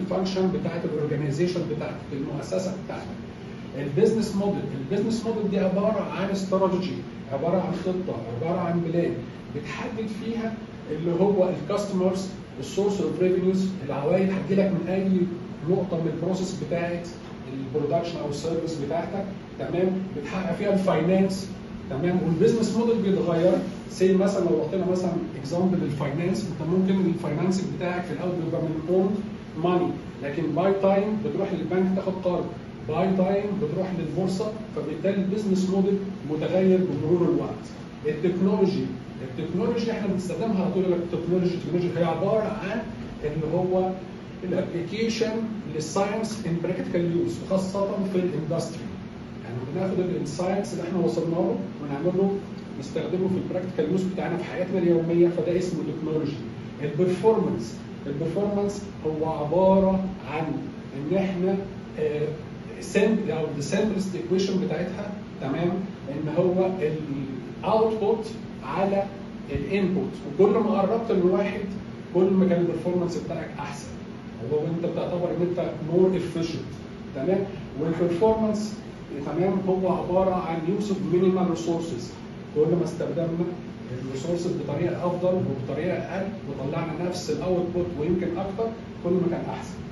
الفانكشن بتاعت الاورجنايزيشن بتاعتك المؤسسه بتاعتك البيزنس موديل البيزنس موديل دي عباره عن استراتيجي عباره عن خطه عباره عن بلان بتحدد فيها اللي هو الكاستمرز السورس اوف ريفينيوز العوائد هتجيلك من اي نقطه من البروسيس بتاعت البرودكشن او السيرفيس بتاعتك تمام بتحقق فيها الفاينانس تمام والبيزنس موديل بيتغير سي مثلا لو رحنا مثلا اكزامبل الفاينانس انت ممكن الفاينانس بتاعك في الاول بيبقى من اون ماني لكن باي تايم بتروح للبنك تاخد قرض باي تايم بتروح للبورصه فبالتالي البيزنس موديل متغير بمرور الوقت التكنولوجي التكنولوجي احنا بنستخدمها على طول التكنولوجي التكنولوجي هي عباره عن اللي هو الابلكيشن للساينس ان براكتيكال يوز وخاصه في الاندستري يعني بناخد الساينس اللي احنا وصلنا له ونعمل له نستخدمه في البراكتيكال يوز بتاعنا في حياتنا اليوميه فده اسمه تكنولوجي البرفورمانس البرفورمانس هو عباره عن ان احنا سمبل او السمبلست ايكويشن بتاعتها تمام ان هو الاوتبوت على الانبوت وكل ما قربت من واحد كل ما كان البرفورمانس بتاعك احسن هو انت بتعتبر ان انت مور افيشنت تمام والبرفورمانس تمام هو عباره عن يوز اوف مينيمال ريسورسز كل ما استخدمنا الريسورسز بطريقه افضل وبطريقه اقل وطلعنا نفس الاوتبوت ويمكن اكتر كل ما كان احسن